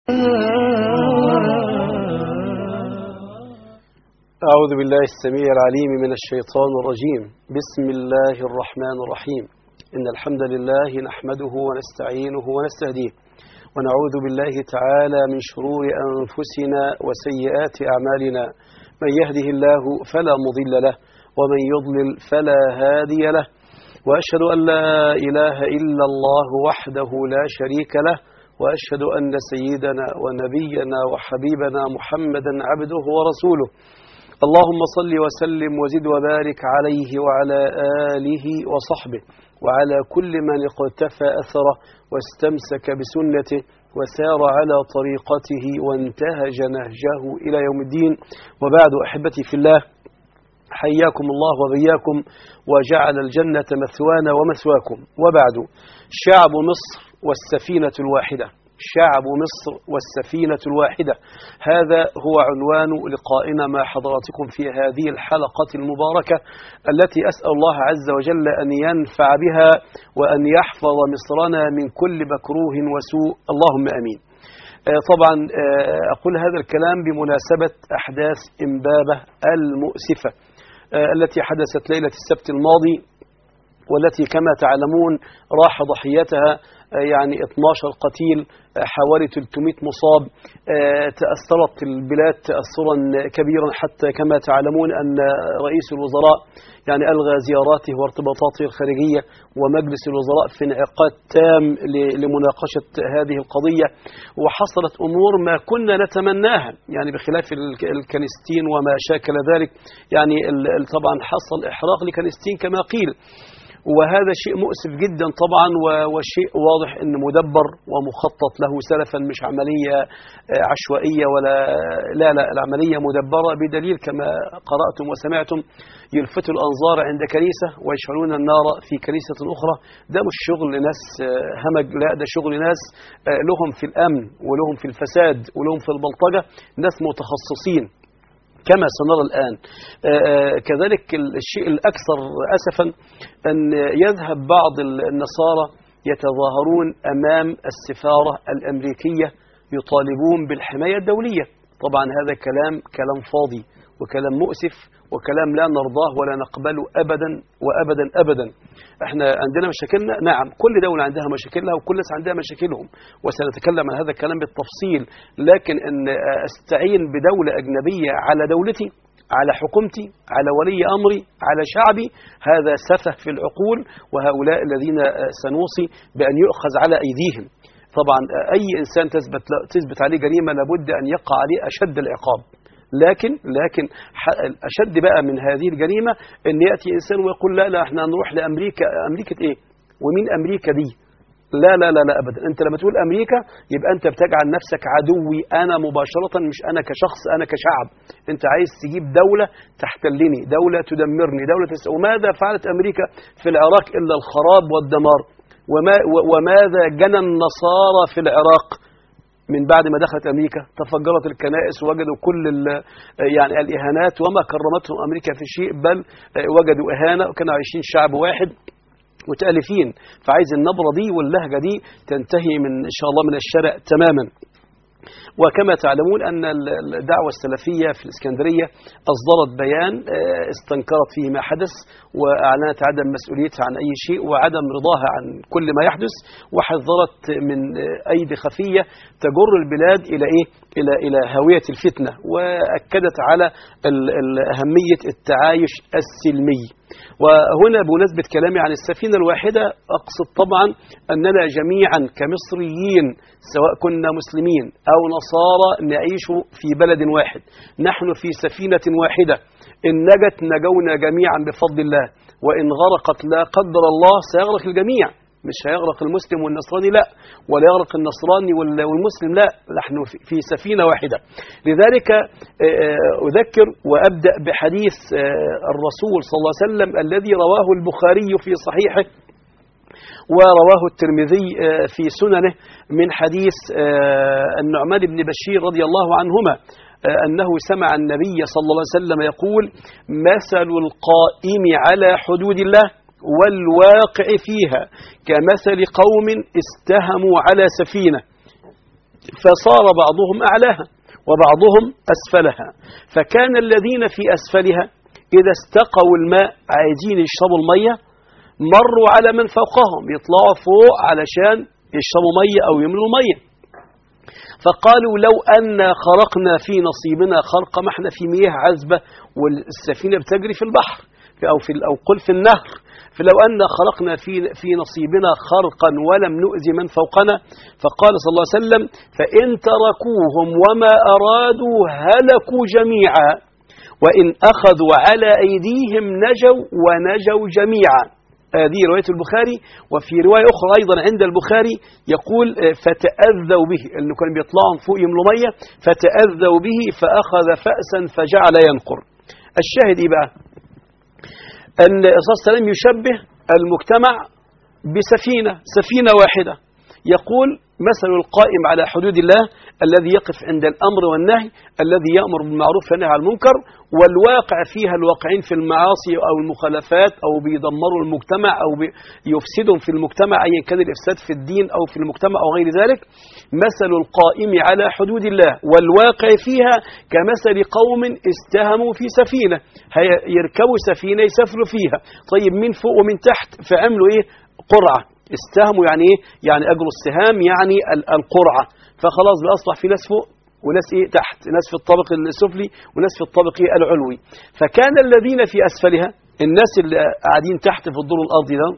أعوذ بالله السميع العليم من الشيطان الرجيم بسم الله الرحمن الرحيم إن الحمد لله نحمده ونستعينه ونستهديه ونعوذ بالله تعالى من شرور أنفسنا وسيئات أعمالنا من يهده الله فلا مضل له ومن يضلل فلا هادي له وأشهد أن لا إله إلا الله وحده لا شريك له وأشهد أن سيدنا ونبينا وحبيبنا محمدا عبده ورسوله اللهم صل وسلم وزد وبارك عليه وعلى آله وصحبه وعلى كل من اقتفى أثره واستمسك بسنته وسار على طريقته وانتهج نهجه إلى يوم الدين وبعد أحبتي في الله حياكم الله وبياكم وجعل الجنة مثوانا ومثواكم وبعد شعب مصر والسفينة الواحدة شعب مصر والسفينة الواحدة هذا هو عنوان لقائنا مع حضراتكم في هذه الحلقة المباركة التي أسأل الله عز وجل أن ينفع بها وأن يحفظ مصرنا من كل مكروه وسوء اللهم أمين طبعا أقول هذا الكلام بمناسبة أحداث إمبابة المؤسفة التي حدثت ليلة السبت الماضي والتي كما تعلمون راح ضحيتها يعني 12 قتيل حوالي 300 مصاب تأثرت البلاد تأثرا كبيرا حتى كما تعلمون أن رئيس الوزراء يعني ألغى زياراته وارتباطاته الخارجية ومجلس الوزراء في انعقاد تام لمناقشة هذه القضية وحصلت أمور ما كنا نتمناها يعني بخلاف الكنيستين وما شاكل ذلك يعني طبعا حصل إحراق لكنيستين كما قيل وهذا شيء مؤسف جدا طبعا وشيء واضح ان مدبر ومخطط له سلفا مش عمليه عشوائيه ولا لا لا العمليه مدبره بدليل كما قراتم وسمعتم يلفتوا الانظار عند كنيسه ويشعلون النار في كنيسه اخرى ده مش شغل ناس همج لا ده شغل ناس لهم في الامن ولهم في الفساد ولهم في البلطجه ناس متخصصين كما سنرى الآن كذلك الشيء الأكثر أسفا أن يذهب بعض النصارى يتظاهرون أمام السفارة الأمريكية يطالبون بالحماية الدولية طبعا هذا كلام كلام فاضي وكلام مؤسف وكلام لا نرضاه ولا نقبله أبدا وأبدا أبدا احنا عندنا مشاكلنا نعم كل دولة عندها مشاكلها وكل ناس عندها مشاكلهم وسنتكلم عن هذا الكلام بالتفصيل لكن ان استعين بدولة أجنبية على دولتي على حكومتي على ولي أمري على شعبي هذا سفه في العقول وهؤلاء الذين سنوصي بأن يؤخذ على أيديهم طبعا أي إنسان تثبت, تثبت عليه جريمة لابد أن يقع عليه أشد العقاب لكن لكن اشد بقى من هذه الجريمه ان ياتي انسان ويقول لا لا احنا هنروح لامريكا امريكا ايه ومين امريكا دي لا لا لا لا ابدا انت لما تقول امريكا يبقى انت بتجعل نفسك عدوي انا مباشره مش انا كشخص انا كشعب انت عايز تجيب دوله تحتلني دوله تدمرني دوله تس... وماذا فعلت امريكا في العراق الا الخراب والدمار وما وماذا جنى النصارى في العراق من بعد ما دخلت امريكا تفجرت الكنائس ووجدوا كل يعني الاهانات وما كرمتهم امريكا في شيء بل وجدوا اهانه وكانوا عايشين شعب واحد متالفين فعايز النبره دي واللهجه دي تنتهي من ان شاء الله من الشارع تماما وكما تعلمون أن الدعوة السلفية في الإسكندرية أصدرت بيان استنكرت فيه ما حدث وأعلنت عدم مسؤوليتها عن أي شيء وعدم رضاها عن كل ما يحدث وحذرت من أيدي خفية تجر البلاد إلى إيه؟ إلى إلى هاوية الفتنة وأكدت على أهمية التعايش السلمي وهنا بمناسبة كلامي عن السفينة الواحدة أقصد طبعا أننا جميعا كمصريين سواء كنا مسلمين أو نصارى نعيش في بلد واحد نحن في سفينة واحدة إن نجت نجونا جميعا بفضل الله وإن غرقت لا قدر الله سيغرق الجميع مش هيغرق المسلم والنصراني لا ولا يغرق النصراني والمسلم لا نحن في سفينة واحدة لذلك أذكر وأبدأ بحديث الرسول صلى الله عليه وسلم الذي رواه البخاري في صحيحه ورواه الترمذي في سننه من حديث النعمان بن بشير رضي الله عنهما أنه سمع النبي صلى الله عليه وسلم يقول مثل القائم على حدود الله والواقع فيها كمثل قوم استهموا على سفينة فصار بعضهم أعلاها وبعضهم أسفلها فكان الذين في أسفلها إذا استقوا الماء عايزين يشربوا المية مروا على من فوقهم يطلعوا فوق علشان يشربوا مية أو يملوا مية فقالوا لو أن خرقنا في نصيبنا خرقة ما احنا في مياه عذبة والسفينة بتجري في البحر أو في أو قل في النهر فلو أن خرقنا في في نصيبنا خرقا ولم نؤذي من فوقنا فقال صلى الله عليه وسلم فإن تركوهم وما أرادوا هلكوا جميعا وإن أخذوا على أيديهم نجوا ونجوا جميعا هذه رواية البخاري وفي رواية أخرى أيضا عند البخاري يقول فتأذوا به أنه كان بيطلعوا فوق يملوا مية فتأذوا به فأخذ فأسا فجعل ينقر الشاهد إيه بقى أن الرسول صلى الله عليه وسلم يشبه المجتمع بسفينة سفينة واحدة يقول مثل القائم على حدود الله الذي يقف عند الأمر والنهي الذي يأمر بالمعروف وينهى عن المنكر والواقع فيها الواقعين في المعاصي أو المخالفات أو بيدمروا المجتمع أو يفسدوا في المجتمع أيا كان الإفساد في الدين أو في المجتمع أو غير ذلك مثل القائم على حدود الله والواقع فيها كمثل قوم استهموا في سفينة يركبوا سفينة يسافروا فيها طيب من فوق ومن تحت فعملوا إيه قرعة استهموا يعني ايه يعني اجروا السهام يعني القرعه فخلاص باصبح في ناس فوق وناس ايه تحت ناس في الطابق السفلي وناس في الطابق إيه العلوي فكان الذين في اسفلها الناس اللي قاعدين تحت في الدور الارضي ده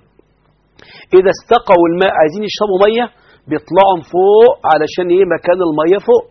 اذا استقوا الماء عايزين يشربوا ميه بيطلعوا فوق علشان ايه مكان الميه فوق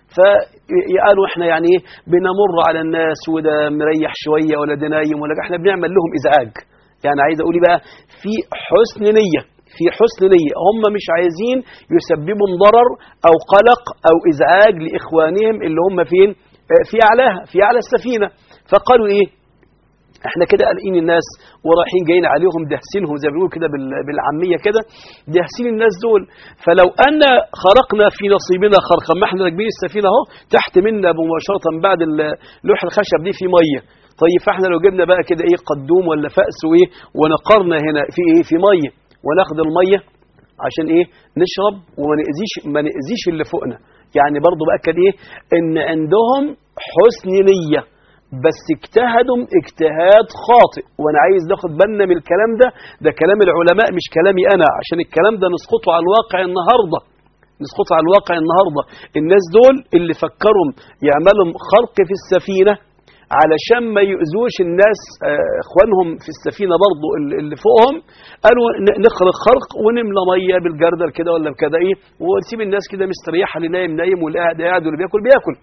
فقالوا احنا يعني ايه بنمر على الناس وده مريح شويه ولا ده نايم ولا احنا بنعمل لهم ازعاج يعني عايز اقول بقى في حسن نيه في حسن نية هم مش عايزين يسببوا ضرر أو قلق أو إزعاج لإخوانهم اللي هم فين في أعلاها في أعلى السفينة فقالوا إيه احنا كده قلقين الناس ورايحين جايين عليهم دهسينهم زي ما بيقولوا كده بالعاميه كده دهسين الناس دول فلو ان خرقنا في نصيبنا خرقا ما احنا راكبين السفينه اهو تحت منا مباشره بعد لوح الخشب دي في ميه طيب فاحنا لو جبنا بقى كده ايه قدوم ولا فأس وايه ونقرنا هنا في ايه في ميه وناخد الميه عشان ايه نشرب وما ناذيش ما ناذيش اللي فوقنا يعني برضه باكد ايه ان عندهم حسن نيه بس اجتهدوا اجتهاد خاطئ وانا عايز ناخد بالنا من الكلام ده ده كلام العلماء مش كلامي انا عشان الكلام ده نسقطه على الواقع النهارده نسقطه على الواقع النهارده الناس دول اللي فكروا يعملوا خرق في السفينه علشان ما يؤذوش الناس اخوانهم في السفينه برضه اللي فوقهم قالوا نخرق خرق ونملى ميه بالجردل كده ولا بكده ايه ونسيب الناس كده مستريحه اللي نايم نايم واللي قاعد قاعد واللي بياكل بياكل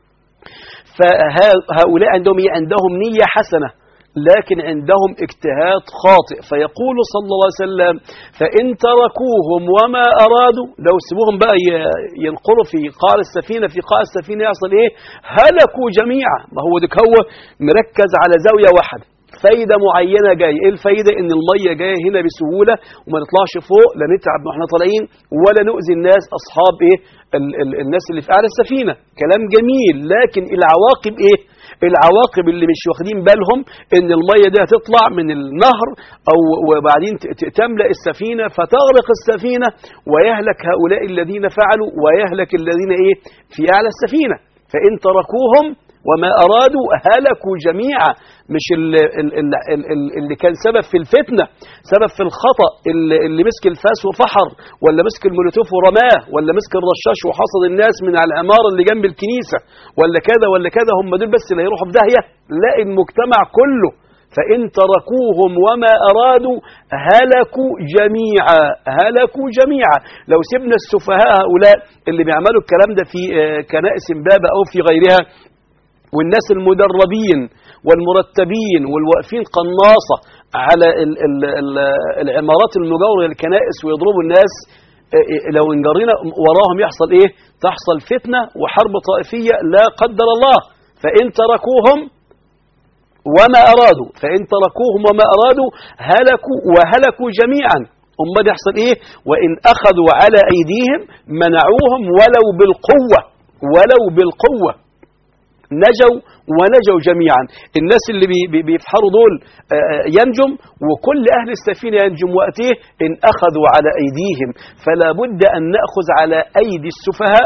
فهؤلاء عندهم ايه عندهم نيه حسنه لكن عندهم اجتهاد خاطئ فيقول صلى الله عليه وسلم فإن تركوهم وما أرادوا لو سيبوهم بقى ينقروا في قاع السفينة في قاع السفينة يحصل إيه هلكوا جميعا ما هو ديك هو مركز على زاوية واحدة فايدة معينة جاية ايه الفايدة ان المية جاية هنا بسهولة وما نطلعش فوق لا نتعب واحنا طالعين ولا نؤذي الناس اصحاب ايه ال ال الناس اللي في اعلى السفينة كلام جميل لكن العواقب ايه العواقب اللي مش واخدين بالهم ان المية دي هتطلع من النهر او وبعدين تملأ السفينة فتغرق السفينة ويهلك هؤلاء الذين فعلوا ويهلك الذين ايه في اعلى السفينة فان تركوهم وما أرادوا هلكوا جميعا مش اللي, اللي كان سبب في الفتنة سبب في الخطأ اللي, اللي مسك الفاس وفحر ولا مسك المولوتوف ورماه ولا مسك الرشاش وحصد الناس من على العمارة اللي جنب الكنيسة ولا كذا ولا كذا هم دول بس اللي هيروحوا في داهية لا المجتمع كله فإن تركوهم وما أرادوا هلكوا جميعا هلكوا جميعا لو سيبنا السفهاء هؤلاء اللي بيعملوا الكلام ده في كنائس امبابة أو في غيرها والناس المدربين والمرتبين والواقفين قناصة على ال ال ال العمارات المجاورة للكنائس ويضربوا الناس لو انجرينا وراهم يحصل ايه تحصل فتنة وحرب طائفية لا قدر الله فإن تركوهم وما أرادوا فإن تركوهم وما أرادوا هلكوا وهلكوا جميعا أمال يحصل إيه وإن أخذوا على أيديهم منعوهم ولو بالقوة ولو بالقوة نجوا ونجوا جميعا الناس اللي بي بيفحروا دول ينجم وكل أهل السفينة ينجم وقته إن أخذوا على أيديهم فلا بد أن نأخذ على أيدي السفهاء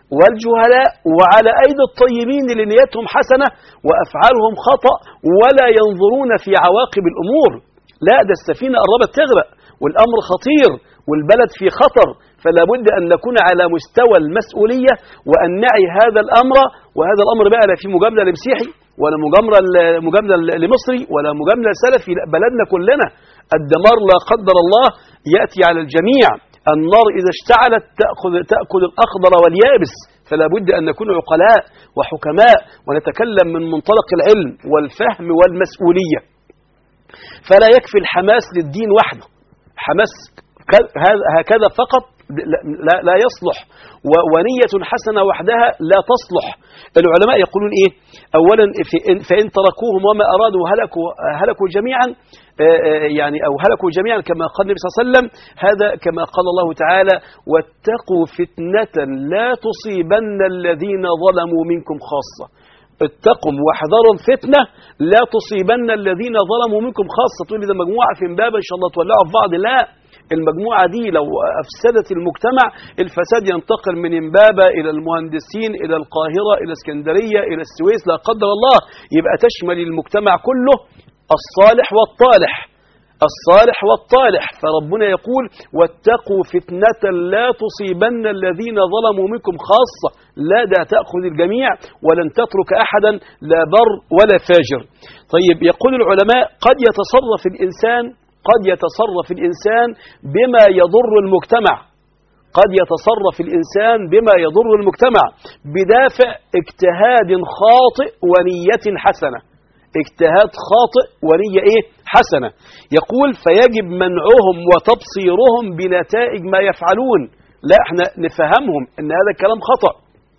والجهلاء وعلى أيدي الطيبين اللي نيتهم حسنة وأفعالهم خطأ ولا ينظرون في عواقب الأمور لا ده السفينة قربت تغرق والأمر خطير والبلد في خطر فلا بد أن نكون على مستوى المسؤولية وأن نعي هذا الأمر وهذا الأمر بقى لا في مجاملة لمسيحي ولا مجاملة مجاملة لمصري ولا مجاملة سلفي لا بلدنا كلنا الدمار لا قدر الله يأتي على الجميع النار إذا اشتعلت تأخذ, تأكل الأخضر واليابس فلا بد أن نكون عقلاء وحكماء ونتكلم من منطلق العلم والفهم والمسؤولية فلا يكفي الحماس للدين وحده حماس هكذا فقط لا, لا يصلح ونية حسنة وحدها لا تصلح العلماء يقولون إيه أولا فإن تركوهم وما أرادوا هلكوا, هلكوا جميعا يعني أو هلكوا جميعا كما قال النبي صلى الله عليه وسلم هذا كما قال الله تعالى واتقوا فتنة لا تصيبن الذين ظلموا منكم خاصة اتقوا واحذروا فتنة لا تصيبن الذين ظلموا منكم خاصة تقول لي ده مجموعة في امبابة إن شاء الله تولعوا في بعض لا المجموعة دي لو أفسدت المجتمع الفساد ينتقل من امبابة إلى المهندسين إلى القاهرة إلى اسكندرية إلى السويس لا قدر الله يبقى تشمل المجتمع كله الصالح والطالح الصالح والطالح فربنا يقول واتقوا فتنة لا تصيبن الذين ظلموا منكم خاصة لا دا تأخذ الجميع ولن تترك أحدا لا بر ولا فاجر طيب يقول العلماء قد يتصرف الإنسان قد يتصرف الإنسان بما يضر المجتمع قد يتصرف الإنسان بما يضر المجتمع بدافع اجتهاد خاطئ ونية حسنة اجتهاد خاطئ ونية ايه حسنة يقول فيجب منعهم وتبصيرهم بنتائج ما يفعلون لا احنا نفهمهم ان هذا الكلام خطأ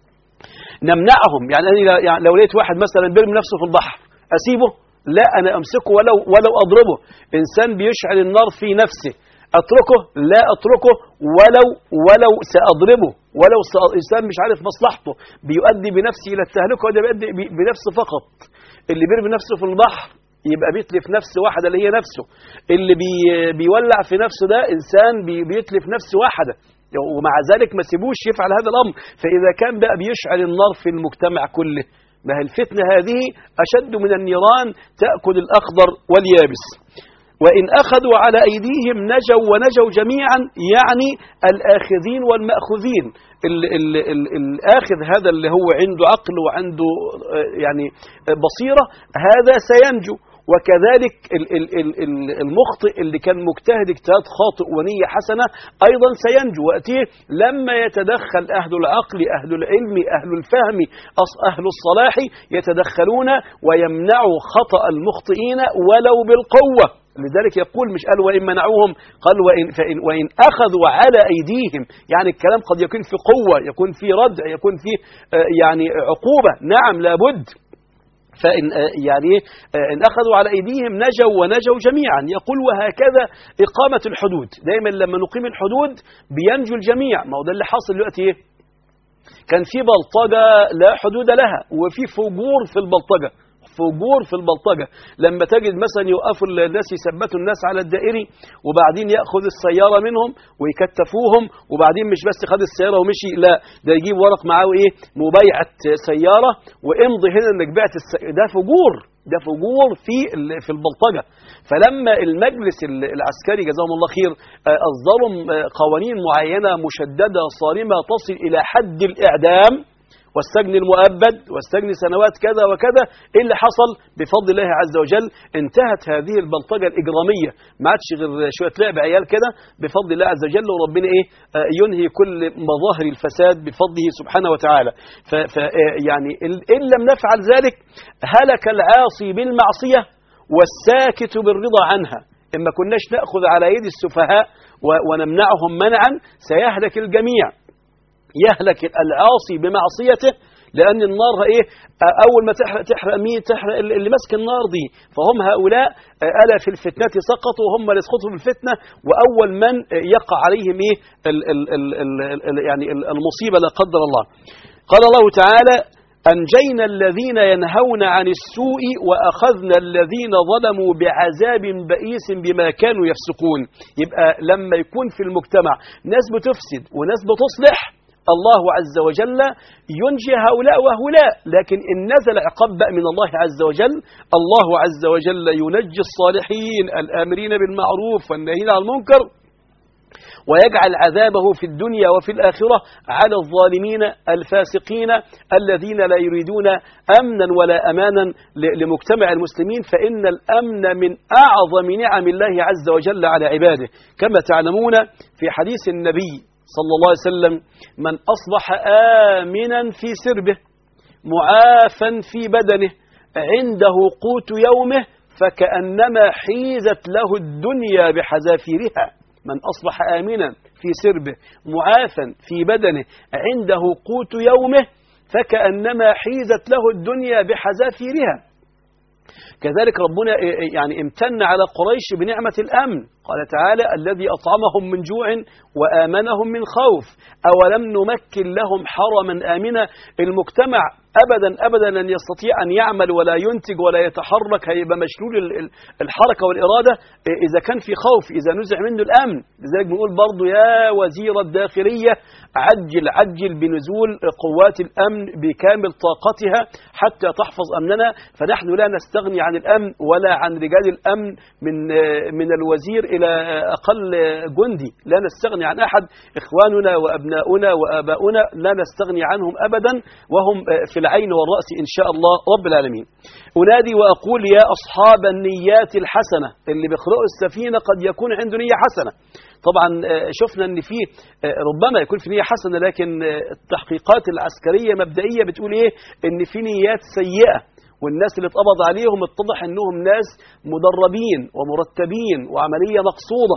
نمنعهم يعني, أنا يعني لو لقيت واحد مثلا بيرمي نفسه في البحر أسيبه لا أنا أمسكه ولو, ولو أضربه إنسان بيشعل النار في نفسه أتركه لا أتركه ولو ولو سأضربه ولو إنسان مش عارف مصلحته بيؤدي بنفسه إلى التهلكة وده بيؤدي بنفسه فقط اللي بيرمي نفسه في البحر يبقى بيتلف نفس واحدة اللي هي نفسه اللي بي بيولع في نفسه ده إنسان بي بيتلف نفس واحدة ومع ذلك ما سيبوش يفعل هذا الأمر فإذا كان بقى بيشعل النار في المجتمع كله ما هي الفتنة هذه أشد من النيران تأكل الأخضر واليابس وإن أخذوا على أيديهم نجوا ونجوا جميعا يعني الآخذين والمأخوذين ال ال ال الآخذ هذا اللي هو عنده عقل وعنده يعني بصيرة هذا سينجو وكذلك المخطئ اللي كان مجتهد اجتهاد خاطئ ونية حسنة أيضا سينجو وأتيه لما يتدخل أهل العقل أهل العلم أهل الفهم أهل الصلاح يتدخلون ويمنعوا خطأ المخطئين ولو بالقوة لذلك يقول مش قال وإن منعوهم قال وإن, فإن وإن أخذوا على أيديهم يعني الكلام قد يكون في قوة يكون في ردع يكون في يعني عقوبة نعم لابد فإن يعني إن أخذوا على أيديهم نجوا ونجوا جميعا يقول وهكذا إقامة الحدود دايما لما نقيم الحدود بينجو الجميع ما هو ده اللي حاصل دلوقتي إيه كان في بلطجة لا حدود لها وفي فجور في البلطجة فجور في البلطجة لما تجد مثلا يوقفوا الناس يثبتوا الناس على الدائري وبعدين يأخذ السيارة منهم ويكتفوهم وبعدين مش بس خد السيارة ومشي لا ده يجيب ورق معاه ايه مبايعة سيارة وامضي هنا انك بعت الس... ده فجور ده فجور في في البلطجة فلما المجلس العسكري جزاهم الله خير أصدروا قوانين معينة مشددة صارمة تصل إلى حد الإعدام والسجن المؤبد والسجن سنوات كذا وكذا ايه اللي حصل بفضل الله عز وجل انتهت هذه البلطجه الاجراميه ما عادش غير شويه لعب عيال كده بفضل الله عز وجل وربنا ايه آه ينهي كل مظاهر الفساد بفضله سبحانه وتعالى ف يعني ان لم نفعل ذلك هلك العاصي بالمعصيه والساكت بالرضا عنها اما كناش ناخذ على يد السفهاء ونمنعهم منعا سيهلك الجميع يهلك العاصي بمعصيته لأن النار إيه أول ما تحرق تحرق مين تحرق اللي ماسك النار دي فهم هؤلاء ألا في الفتنة سقطوا وهم اللي سقطوا في الفتنة وأول من يقع عليهم إيه ال ال ال ال يعني المصيبة لا قدر الله قال الله تعالى أنجينا الذين ينهون عن السوء وأخذنا الذين ظلموا بعذاب بئيس بما كانوا يفسقون يبقى لما يكون في المجتمع ناس بتفسد وناس بتصلح الله عز وجل ينجي هؤلاء وهؤلاء لكن إن نزل عقاب بقى من الله عز وجل الله عز وجل ينجي الصالحين الآمرين بالمعروف والناهين عن المنكر ويجعل عذابه في الدنيا وفي الآخرة على الظالمين الفاسقين الذين لا يريدون أمنا ولا أمانا ل- لمجتمع المسلمين فإن الأمن من أعظم نعم الله عز وجل على عباده كما تعلمون في حديث النبي صلى الله عليه وسلم من أصبح آمنا في سربه معافا في بدنه عنده قوت يومه فكأنما حيزت له الدنيا بحذافيرها من أصبح آمنا في سربه معافا في بدنه عنده قوت يومه فكأنما حيزت له الدنيا بحذافيرها كذلك ربنا يعني امتن على قريش بنعمة الأمن قال تعالى الذي أطعمهم من جوع وآمنهم من خوف أولم نمكن لهم حرما آمنا المجتمع أبدا أبدا لن يستطيع أن يعمل ولا ينتج ولا يتحرك هيبقى مشلول ال- ال- الحركة والإرادة إذا كان في خوف إذا نزع منه الأمن لذلك بنقول برضو يا وزير الداخلية عجل عجل بنزول قوات الأمن بكامل طاقتها حتى تحفظ أمننا فنحن لا نستغني عن الأمن ولا عن رجال الأمن من من الوزير إلى أقل جندي لا نستغني عن أحد إخواننا وأبناؤنا وآباؤنا لا نستغني عنهم أبدا وهم في العين والرأس إن شاء الله رب العالمين أنادي وأقول يا أصحاب النيات الحسنة اللي بيقرأوا السفينة قد يكون عنده نية حسنة طبعا آه، شفنا ان في آه، ربما يكون في نيه حسنه لكن آه، التحقيقات العسكريه مبدئيه بتقول ايه ان في نيات سيئه والناس اللي اتقبض عليهم اتضح انهم ناس مدربين ومرتبين وعمليه مقصوده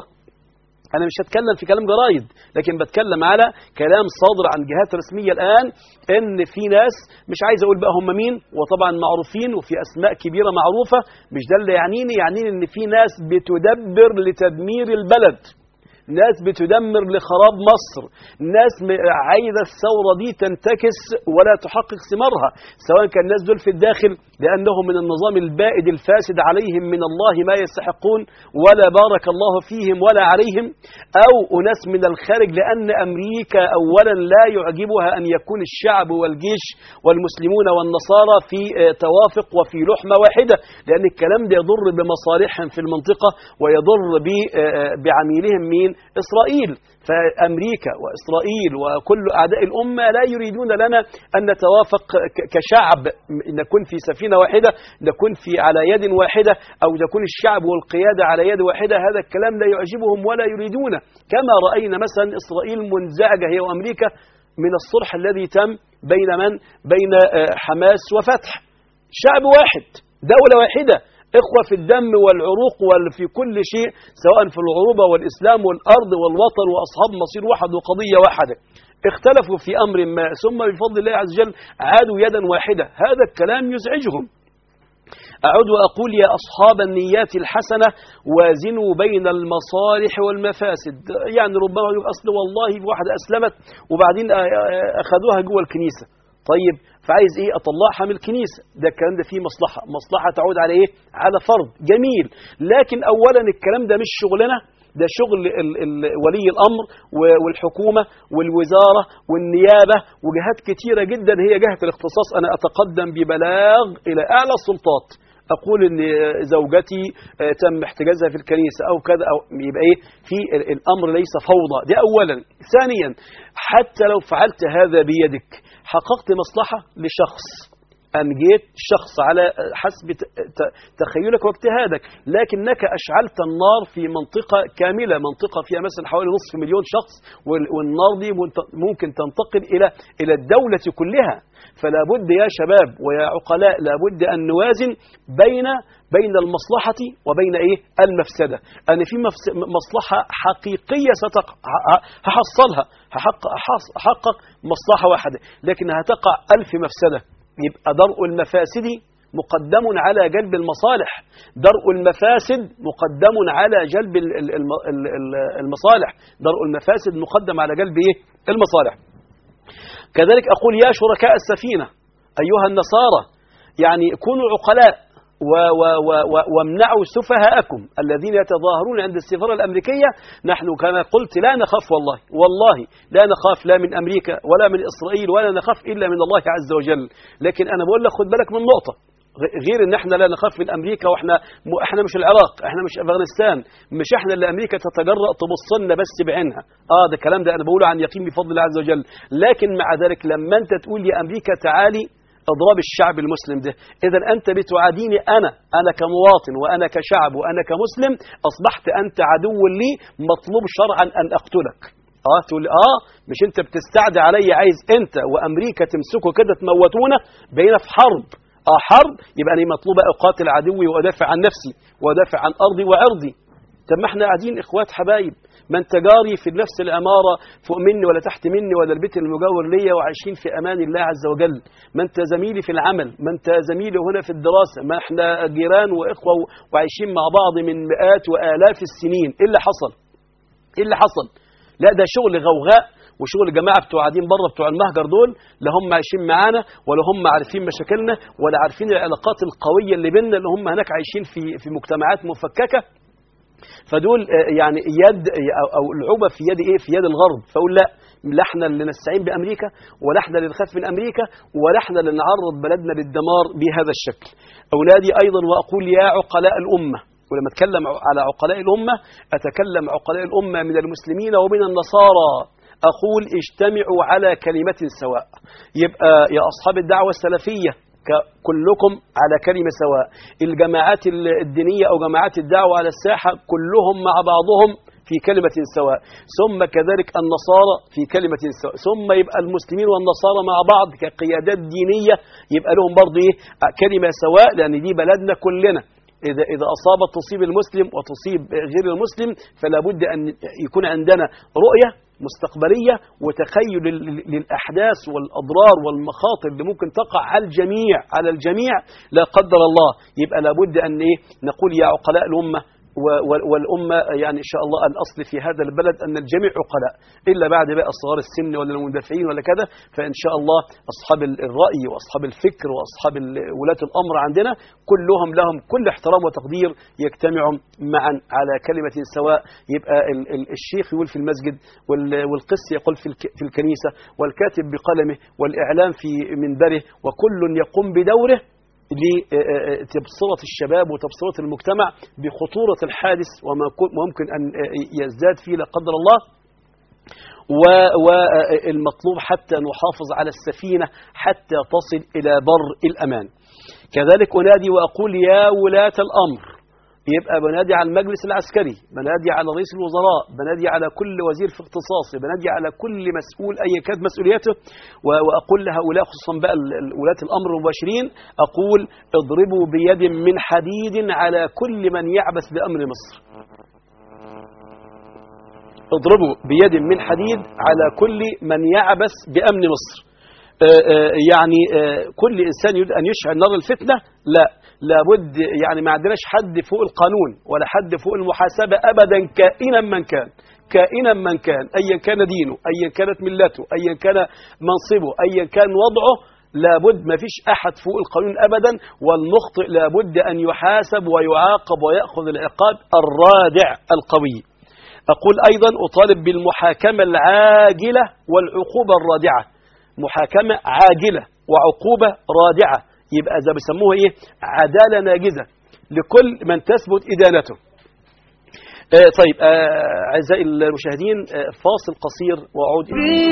انا مش هتكلم في كلام جرايد لكن بتكلم على كلام صادر عن جهات رسميه الان ان في ناس مش عايز اقول بقى هم مين وطبعا معروفين وفي اسماء كبيره معروفه مش ده اللي يعنيني يعنيني ان في ناس بتدبر لتدمير البلد ناس بتدمر لخراب مصر ناس م- عايزة الثورة دي تنتكس ولا تحقق ثمارها سواء كان الناس دول في الداخل لأنهم من النظام البائد الفاسد عليهم من الله ما يستحقون ولا بارك الله فيهم ولا عليهم أو أناس من الخارج لأن أمريكا أولا لا يعجبها أن يكون الشعب والجيش والمسلمون والنصارى في آه، توافق وفي لحمة واحدة لأن الكلام ده يضر بمصالحهم في المنطقة ويضر ب- آه، بعميلهم مين إسرائيل فأمريكا وإسرائيل وكل أعداء الأمة لا يريدون لنا أن نتوافق ك- كشعب نكون في سفينة واحدة نكون في على يد واحدة أو يكون الشعب والقيادة على يد واحدة هذا الكلام لا يعجبهم ولا يريدونه كما رأينا مثلا إسرائيل منزعجة هي وأمريكا من الصلح الذي تم بين من بين آه، حماس وفتح شعب واحد دولة واحدة إخوة في الدم والعروق وفي كل شيء سواء في العروبة والإسلام والأرض والوطن وأصحاب مصير واحد وقضية واحدة اختلفوا في أمر ما ثم بفضل الله عز وجل عادوا يدا واحدة هذا الكلام يزعجهم أعود وأقول يا أصحاب النيات الحسنة وازنوا بين المصالح والمفاسد يعني ربما يقول أصل والله واحدة أسلمت وبعدين أخذوها جوه الكنيسة طيب فعايز ايه اطلعها من الكنيسه ده الكلام ده فيه مصلحه مصلحه تعود على ايه على فرض جميل لكن اولا الكلام ده مش شغلنا ده شغل ال ال ولي الامر و- والحكومه والوزاره والنيابه وجهات كتيره جدا هي جهه الاختصاص انا اتقدم ببلاغ الى اعلى السلطات اقول ان زوجتي آه، تم احتجازها في الكنيسه او كذا او يبقى ايه في ال- الامر ليس فوضى ده اولا ثانيا حتى لو فعلت هذا بيدك حققت مصلحه لشخص أنجيت شخص على حسب ت- ت- تخيلك واجتهادك لكنك أشعلت النار في منطقة كاملة منطقة فيها مثلا حوالي نصف مليون شخص وال- والنار دي منت- ممكن تنتقل إلى إلى الدولة كلها فلا بد يا شباب ويا عقلاء لا بد أن نوازن بين بين المصلحة وبين إيه المفسدة أنا في مفس- مصلحة حقيقية ستقع ه- هحصلها هحقق هحص- هحقق مصلحة واحدة لكن هتقع ألف مفسدة يبقى درء المفاسد مقدم على جلب المصالح درء المفاسد مقدم على جلب ال- ال- الم- ال- ال- المصالح درء المفاسد مقدم على جلب ايه المصالح كذلك أقول يا شركاء السفينة أيها النصارى يعني كونوا عقلاء و و و و وامنعوا سفهاءكم الذين يتظاهرون عند السفارة الأمريكية نحن كما قلت لا نخاف والله والله لا نخاف لا من أمريكا ولا من إسرائيل ولا نخاف إلا من الله عز وجل لكن أنا بقول لك خد بالك من نقطة غير ان احنا لا نخاف من امريكا واحنا م- احنا مش العراق احنا مش افغانستان مش احنا اللي امريكا تتجرأ تبص لنا بس بعينها اه ده الكلام ده انا بقوله عن يقين بفضل الله عز وجل لكن مع ذلك لما انت تقول يا امريكا تعالي اضرب الشعب المسلم ده اذا انت بتعاديني انا انا كمواطن وانا كشعب وانا كمسلم اصبحت انت عدو لي مطلوب شرعا ان اقتلك اه تقول اه مش انت بتستعدي عليا عايز انت وامريكا تمسكوا كده تموتونا بقينا في حرب اه حرب يبقى انا مطلوب اقاتل عدوي وادافع عن نفسي وادافع عن ارضي وعرضي طب ما احنا قاعدين اخوات حبايب ما انت جاري في نفس العماره فوق مني ولا تحت مني ولا البيت المجاور ليا وعايشين في امان الله عز وجل ما انت زميلي في العمل ما انت زميلي هنا في الدراسه ما احنا جيران واخوه وعايشين مع بعض من مئات والاف السنين ايه اللي حصل ايه اللي حصل لا ده شغل غوغاء وشغل الجماعه بتوع قاعدين بره بتوع المهجر دول لا هم عايشين معانا ولا هم عارفين مشاكلنا ولا عارفين العلاقات القويه اللي بيننا اللي هم هناك عايشين في في مجتمعات مفككه فدول آه، يعني يد او أو العوبه في يد ايه في يد الغرب فاقول لا لا احنا اللي نستعين بامريكا ولا احنا اللي نخاف من امريكا ولا احنا اللي نعرض بلدنا للدمار بهذا الشكل اولادي ايضا واقول يا عقلاء الامه ولما اتكلم على عقلاء الامه اتكلم عقلاء الامه من المسلمين ومن النصارى اقول اجتمعوا على كلمه سواء يبقى يا اصحاب الدعوه السلفيه ك- كلكم على كلمة سواء الجماعات ال- الدينية أو جماعات الدعوة على الساحة كلهم مع بعضهم في كلمة سواء ثم كذلك النصارى في كلمة سواء ثم يبقى المسلمين والنصارى مع بعض كقيادات دينية يبقى لهم برضه إيه كلمة سواء لأن دي بلدنا كلنا إذا إذا أصابت تصيب المسلم وتصيب غير المسلم فلا بد أن يكون عندنا رؤية مستقبلية وتخيل لل- للأحداث والأضرار والمخاطر اللي ممكن تقع على الجميع على الجميع لا قدر الله يبقى لابد أن إيه نقول يا عقلاء الأمة و- و- والأمة يعني إن شاء الله الأصل في هذا البلد أن الجميع عقلاء إلا بعد بقى صغار السن ولا المندفعين ولا كذا فإن شاء الله أصحاب ال- الرأي وأصحاب الفكر وأصحاب ال- ولاة الأمر عندنا كلهم لهم كل احترام وتقدير يجتمعوا معا على كلمة سواء يبقى ال- ال- الشيخ يقول في المسجد وال- والقس يقول في الك- في الكنيسة والكاتب بقلمه والإعلام في منبره وكل يقوم بدوره لتبصرة الشباب وتبصرة المجتمع بخطورة الحادث وما كو- ممكن أن يزداد فيه لا قدر الله والمطلوب حتى نحافظ على السفينة حتى تصل إلى بر الأمان كذلك أنادي وأقول يا ولاة الأمر يبقى بنادي على المجلس العسكري بنادي على رئيس الوزراء بنادي على كل وزير في اختصاصه بنادي على كل مسؤول أي كانت مسؤوليته و- وأقول لهؤلاء خصوصا بقى ال- ال- ولاة الأمر المباشرين أقول اضربوا بيد من حديد على كل من يعبث بأمر مصر اضربوا بيد من حديد على كل من يعبث بأمن مصر آه، آه، يعني آه، كل إنسان يريد أن يشعل نار الفتنة لا لابد يعني ما عندناش حد فوق القانون ولا حد فوق المحاسبة أبدا كائنا من كان كائنا من كان أيا كان دينه أيا كانت ملته أيا كان منصبه أيا كان وضعه لابد ما فيش أحد فوق القانون أبدا والمخطئ لابد أن يحاسب ويعاقب ويأخذ العقاب الرادع القوي أقول أيضا أطالب بالمحاكمة العاجلة والعقوبة الرادعة محاكمة عاجلة وعقوبة رادعة يبقى ده بيسموها إيه عدالة ناجزة لكل من تثبت إدانته آه طيب آه أعزائي المشاهدين آه فاصل قصير وأعود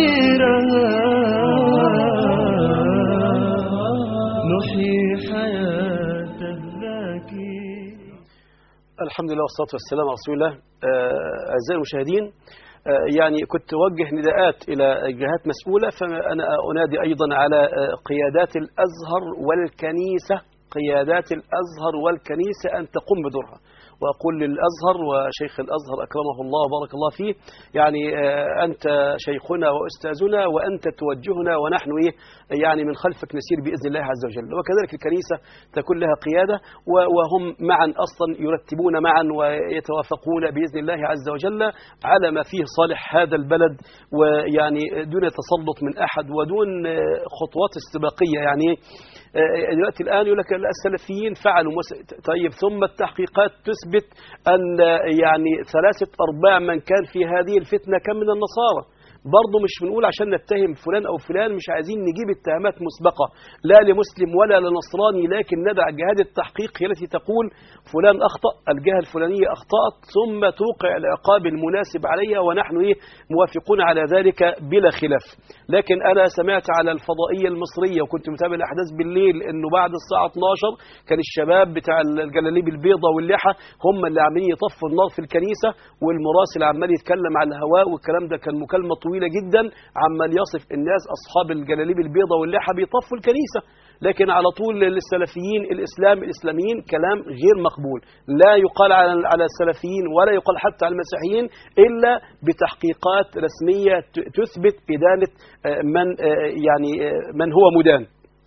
نحيي حياة الذاكي الحمد لله والصلاة والسلام على رسول الله آه، أعزائي المشاهدين آه، يعني كنت أوجه نداءات إلى جهات مسؤولة فأنا أنادي أيضا على آه، قيادات الأزهر والكنيسة قيادات الأزهر والكنيسة أن تقوم بدورها وأقول للأزهر وشيخ الأزهر أكرمه الله وبارك الله فيه يعني آه، أنت شيخنا وأستاذنا وأنت توجهنا ونحن إيه يعني من خلفك نسير بإذن الله عز وجل وكذلك الكنيسة تكون لها قيادة و- وهم معا أصلا يرتبون معا ويتوافقون بإذن الله عز وجل على ما فيه صالح هذا البلد ويعني دون تسلط من أحد ودون آه، خطوات استباقية يعني آه، دلوقتي الآن يقول لك السلفيين فعلوا مس- طيب ثم التحقيقات تثبت أن آه، يعني ثلاثة أرباع من كان في هذه الفتنة كان من النصارى برضه مش بنقول عشان نتهم فلان او فلان مش عايزين نجيب اتهامات مسبقه لا لمسلم ولا لنصراني لكن ندع جهاد التحقيق هي التي تقول فلان اخطا الجهه الفلانيه اخطات ثم توقع العقاب المناسب عليها ونحن ايه موافقون على ذلك بلا خلاف لكن انا سمعت على الفضائيه المصريه وكنت متابع الاحداث بالليل انه بعد الساعه 12 كان الشباب بتاع الجلاليب البيضاء واللحى هم اللي عاملين يطفوا النار في الكنيسه والمراسل عمال يتكلم على الهواء والكلام ده كان مكالمه طويله جدا عمال يصف الناس اصحاب الجلاليب البيضاء واللحى بيطفوا الكنيسه لكن على طول للسلفيين الاسلام الاسلاميين كلام غير مقبول لا يقال على على السلفيين ولا يقال حتى على المسيحيين الا بتحقيقات رسميه ت- تثبت ادانه آه، من آه، يعني آه، من هو مدان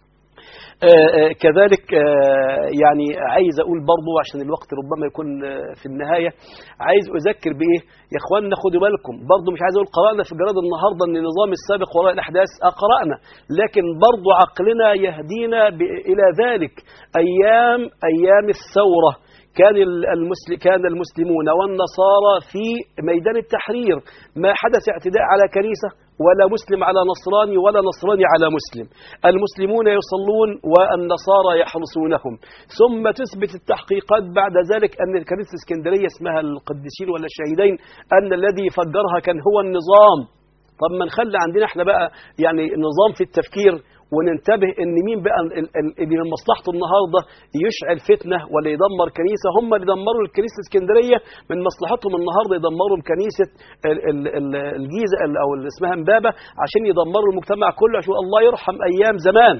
آه، آه، كذلك آه، يعني عايز اقول برضو عشان الوقت ربما يكون آه، في النهايه عايز اذكر بايه يا اخواننا خدوا بالكم برضو مش عايز اقول قرانا في جراد النهارده ان النظام السابق وراء الاحداث اه قرانا لكن برضو عقلنا يهدينا ب- الى ذلك ايام ايام الثوره كان المسلم كان المسلمون والنصارى في ميدان التحرير ما حدث اعتداء على كنيسه ولا مسلم على نصراني ولا نصراني على مسلم المسلمون يصلون والنصارى يحرسونهم ثم تثبت التحقيقات بعد ذلك أن كنيسة اسكندرية اسمها القديسين ولا الشهيدين أن الذي فجرها كان هو النظام طب ما نخلي عندنا احنا بقى يعني نظام في التفكير وننتبه ان مين بقى ال- ال- اللي من مصلحته النهارده يشعل فتنه ولا يدمر كنيسه هم اللي دمروا الكنيسه الاسكندريه من مصلحتهم النهارده يدمروا الكنيسه ال- ال- ال- الجيزه ال- او اللي اسمها امبابه عشان يدمروا المجتمع كله عشان الله يرحم ايام زمان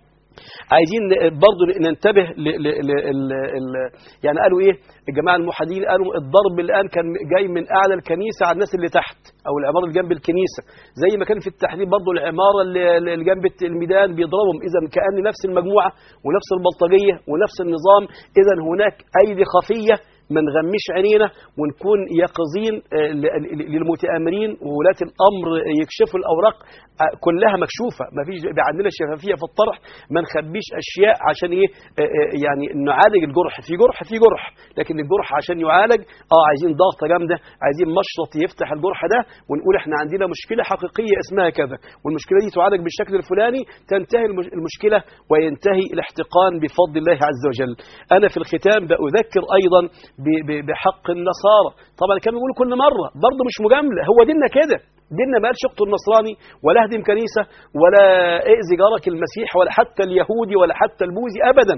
عايزين برضه ننتبه ل ل ل ل ل يعني قالوا ايه الجماعه المحدين قالوا الضرب الان كان جاي من اعلى الكنيسه على الناس اللي تحت او العماره اللي جنب الكنيسه زي ما كان في التحرير برضه العماره اللي اللي جنب الميدان بيضربهم اذا كان نفس المجموعه ونفس البلطجيه ونفس النظام اذا هناك ايدي خفيه ما نغمش عينينا ونكون يقظين آه، ل- ل- للمتآمرين وولاة الأمر يكشفوا الأوراق آه، كلها مكشوفة ما فيش يبقى عندنا شفافية في الطرح ما نخبيش أشياء عشان إيه آه، آه، يعني نعالج الجرح في جرح في جرح لكن الجرح عشان يعالج اه عايزين ضغطة جامدة عايزين مشرط يفتح الجرح ده ونقول احنا عندنا مشكلة حقيقية اسمها كذا والمشكلة دي تعالج بالشكل الفلاني تنتهي المش- المشكلة وينتهي الاحتقان بفضل الله عز وجل أنا في الختام بأذكر أيضا ب- ب- بحق النصارى طبعا كانوا بيقولوا كل مرة برضه مش مجاملة هو ديننا كده ديننا ما قالش اقتل النصراني ولا اهدم كنيسة ولا ائذي جارك المسيح ولا حتى اليهودي ولا حتى البوذي أبدا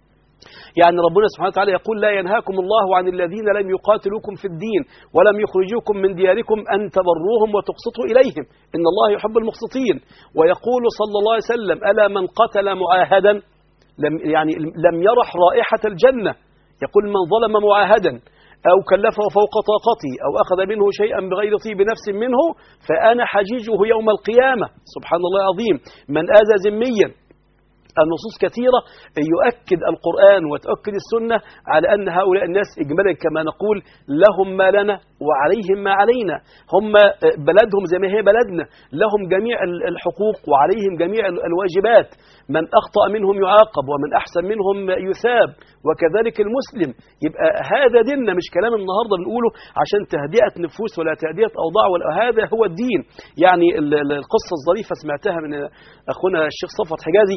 يعني ربنا سبحانه وتعالى يقول لا ينهاكم الله عن الذين لم يقاتلوكم في الدين ولم يخرجوكم من دياركم أن تبروهم وتقسطوا إليهم إن الله يحب المقسطين ويقول صلى الله عليه وسلم ألا من قتل معاهدا لم يعني لم يرح رائحة الجنة يقول من ظلم معاهدا أو كلفه فوق طاقته أو أخذ منه شيئا بغير طيب نفس منه فأنا حجيجه يوم القيامة سبحان الله العظيم من آذى ذميا النصوص كثيرة يؤكد القرآن وتؤكد السنة على أن هؤلاء الناس إجمالا كما نقول لهم ما لنا وعليهم ما علينا هم بلدهم زي ما هي بلدنا لهم جميع الحقوق وعليهم جميع الواجبات من أخطأ منهم يعاقب ومن أحسن منهم يثاب وكذلك المسلم يبقى هذا ديننا مش كلام النهاردة بنقوله عشان تهدئة نفوس ولا تهدئة أوضاع ولا هذا هو الدين يعني ال- ال- القصة الظريفة سمعتها من أخونا الشيخ صفوت حجازي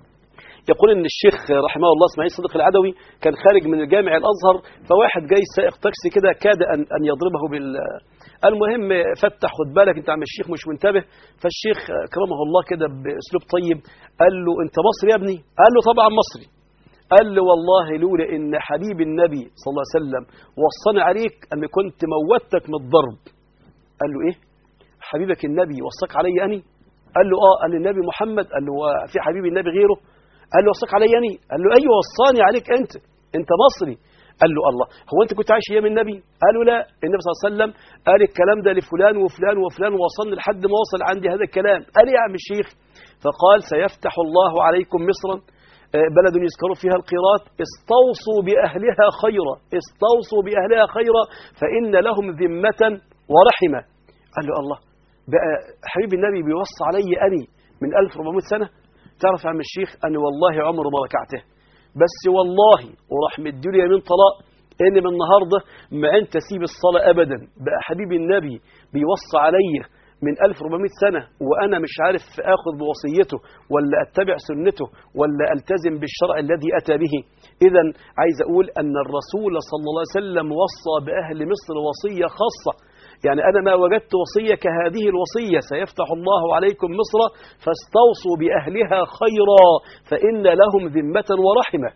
يقول ان الشيخ رحمه الله اسماعيل صديق العدوي كان خارج من الجامع الازهر فواحد جاي سائق تاكسي كده كاد ان ان يضربه بال المهم فتح خد بالك انت عم الشيخ مش منتبه فالشيخ اكرمه الله كده باسلوب طيب قال له انت مصري يا ابني قال له طبعا مصري قال له والله لولا ان حبيب النبي صلى الله عليه وسلم وصاني عليك ان كنت موتك من الضرب قال له ايه حبيبك النبي وصاك علي اني قال له اه قال النبي محمد قال له هو في حبيب النبي غيره قال له وصاك علي اني قال له ايوه وصاني عليك انت انت مصري قال له الله هو انت كنت عايش ايام النبي قالوا لا النبي صلى الله عليه وسلم قال الكلام ده لفلان وفلان وفلان ووصلني لحد ما وصل عندي هذا الكلام قال إيه يا عم الشيخ فقال سيفتح الله عليكم مصرا آه، بلد يذكر فيها القيراط استوصوا بأهلها خيرا استوصوا بأهلها خيرا فإن لهم ذمة ورحمة قال له الله بقى حبيب النبي بيوصى علي أني من 1400 سنة تعرف يا عم الشيخ أنا والله عمر ما ركعته بس والله ورحمة الدنيا من طلاق ان من النهارده ما انت تسيب الصلاه ابدا بقى حبيب النبي بيوصى عليا من 1400 سنه وانا مش عارف اخذ بوصيته ولا اتبع سنته ولا التزم بالشرع الذي اتى به اذا عايز اقول ان الرسول صلى الله عليه وسلم وصى باهل مصر وصيه خاصه يعني أنا ما وجدت وصية كهذه الوصية سيفتح الله عليكم مصر فاستوصوا بأهلها خيرا فإن لهم ذمة ورحمة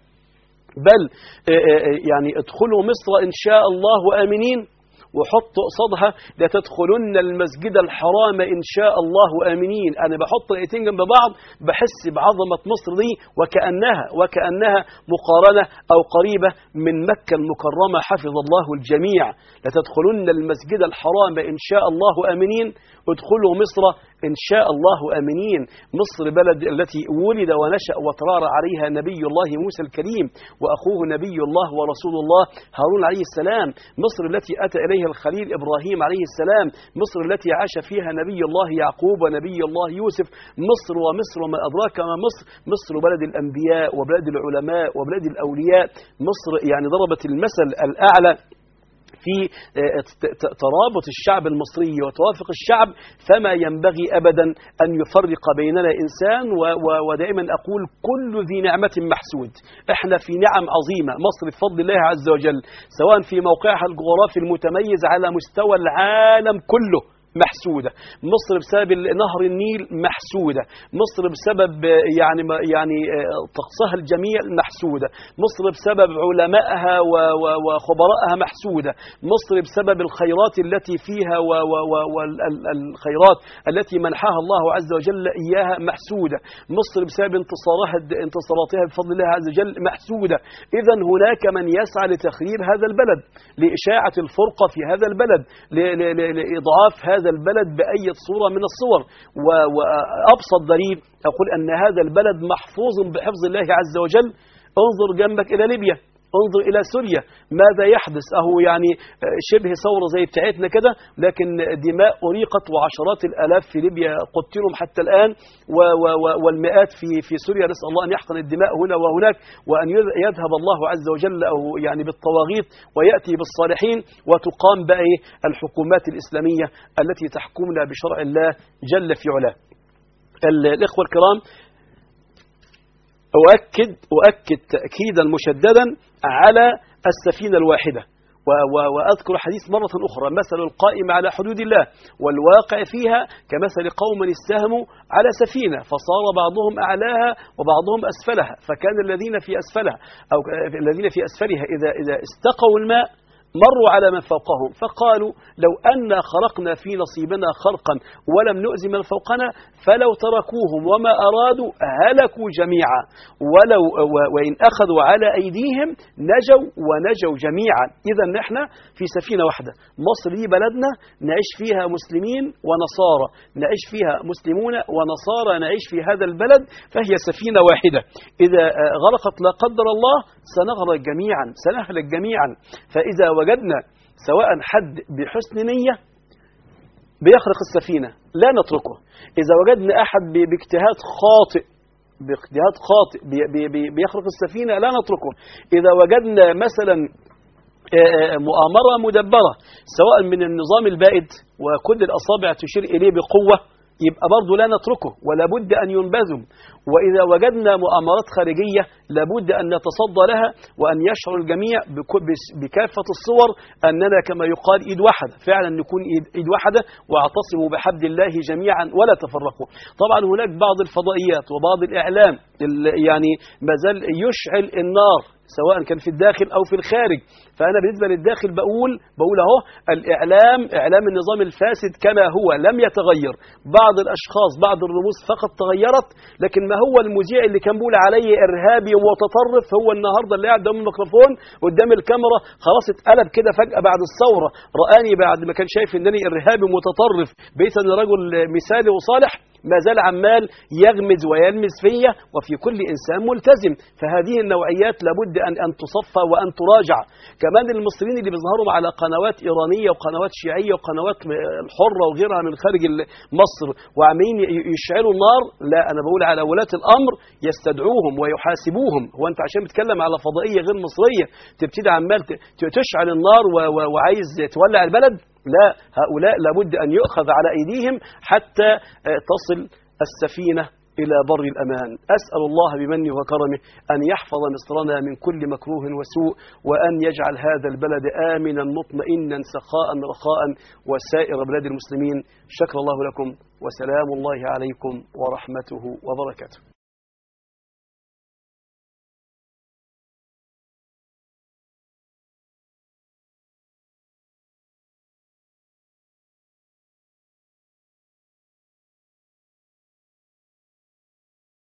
بل آه، آه، يعني ادخلوا مصر إن شاء الله آمنين وحطوا قصادها لتدخلن المسجد الحرام إن شاء الله آمنين أنا بحط الآيتين جنب بعض بحس بعظمة مصر دي وكأنها وكأنها مقارنة أو قريبة من مكة المكرمة حفظ الله الجميع لتدخلن المسجد الحرام إن شاء الله آمنين ادخلوا مصر إن شاء الله آمنين مصر بلد التي ولد ونشأ وترعرع عليها نبي الله موسى الكريم وأخوه نبي الله ورسول الله هارون عليه السلام مصر التي أتى إليها الخليل إبراهيم عليه السلام مصر التي عاش فيها نبي الله يعقوب ونبي الله يوسف مصر ومصر وما أدراك ما مصر مصر بلد الأنبياء وبلد العلماء وبلد الأولياء مصر يعني ضربت المثل الأعلى في آه، ت- ت- ترابط الشعب المصري وتوافق الشعب فما ينبغي أبدا أن يفرق بيننا إنسان و- و- ودائما أقول كل ذي نعمة محسود احنا في نعم عظيمة مصر بفضل الله عز وجل سواء في موقعها الجغرافي المتميز على مستوى العالم كله محسودة مصر بسبب نهر النيل محسودة مصر بسبب آه، يعني ما- يعني آه، طقسها الجميل محسودة مصر بسبب علمائها و- و- وخبرائها محسودة مصر بسبب الخيرات التي فيها والخيرات التي منحها الله عز وجل إياها محسودة مصر بسبب انتصارها انتصاراتها بفضل الله عز وجل محسودة إذا هناك من يسعى لتخريب هذا البلد لإشاعة الفرقة في هذا البلد ل- ل- ل- لإضعاف هذا البلد بأي صورة من الصور و- وأبسط دليل أقول أن هذا البلد محفوظ بحفظ الله عز وجل انظر جنبك إلى ليبيا انظر إلى سوريا ماذا يحدث أهو يعني شبه ثورة زي بتاعتنا كده لكن دماء أريقت وعشرات الآلاف في ليبيا قتلهم حتى الآن و و و والمئات في في سوريا نسأل الله أن يحقن الدماء هنا وهناك وأن يذ- يذهب الله عز وجل أو يعني بالطواغيت ويأتي بالصالحين وتقام بقى إيه الحكومات الإسلامية التي تحكمنا بشرع الله جل في علاه ال- الإخوة الكرام أؤكد أؤكد تأكيدا مشددا على السفينة الواحدة و- و- وأذكر حديث مرة أخرى مثل القائم على حدود الله والواقع فيها كمثل قوم استهموا على سفينة فصار بعضهم أعلاها وبعضهم أسفلها فكان الذين في أسفلها أو الذين في أسفلها إذا إذا استقوا الماء مروا على من فوقهم فقالوا لو أن خرقنا في نصيبنا خرقا ولم نؤذي من فوقنا فلو تركوهم وما أرادوا هلكوا جميعا ولو و- وإن أخذوا على أيديهم نجوا ونجوا جميعا إذا نحن في سفينة واحدة مصر دي بلدنا نعيش فيها مسلمين ونصارى نعيش فيها مسلمون ونصارى نعيش في هذا البلد فهي سفينة واحدة إذا آه، غرقت لا قدر الله سنغرق جميعا سنهلك جميعا فإذا وجدنا سواء حد بحسن نية بيخرق السفينة لا نتركه إذا وجدنا أحد ب- باجتهاد خاطئ باجتهاد خاطئ بي- بي- بي- بيخرق السفينة لا نتركه إذا وجدنا مثلا آه، آه، مؤامرة مدبرة سواء من النظام البائد وكل الأصابع تشير إليه بقوة يبقى برضه لا نتركه ولا بد أن ينبذم وإذا وجدنا مؤامرات خارجية لابد أن نتصدى لها وأن يشعر الجميع بك- بس- بكافة الصور أننا كما يقال إيد واحدة فعلا نكون إيد, إيد واحدة واعتصموا بحبل الله جميعا ولا تفرقوا طبعا هناك بعض الفضائيات وبعض الإعلام ال- يعني ما زال يشعل النار سواء كان في الداخل او في الخارج فانا بالنسبه للداخل بقول بقول اهو الاعلام اعلام النظام الفاسد كما هو لم يتغير بعض الاشخاص بعض الرموز فقط تغيرت لكن ما هو المذيع اللي كان بيقول عليه ارهابي ومتطرف هو النهارده اللي قاعد قدام الميكروفون قدام الكاميرا خلاص اتقلب كده فجاه بعد الثوره رآني بعد ما كان شايف انني ارهابي متطرف بقيت انا رجل مثالي وصالح ما زال عمال يغمز ويلمز فيا وفي كل انسان ملتزم فهذه النوعيات لابد ان ان تصفى وان تراجع كمان المصريين اللي بيظهروا على قنوات ايرانيه وقنوات شيعيه وقنوات الحره وغيرها من خارج ال- مصر وعمالين ي- يشعلوا النار لا انا بقول على ولاة الامر يستدعوهم ويحاسبوهم هو انت عشان بتتكلم على فضائيه غير مصريه تبتدي عمال ت- ت- تشعل النار و- و- وعايز تولع البلد لا هؤلاء لابد أن يؤخذ على أيديهم حتى آه، تصل السفينة إلى بر الأمان أسأل الله بمنه وكرمه أن يحفظ مصرنا من كل مكروه وسوء وأن يجعل هذا البلد آمنا مطمئنا سخاء رخاء وسائر بلاد المسلمين شكر الله لكم وسلام الله عليكم ورحمته وبركاته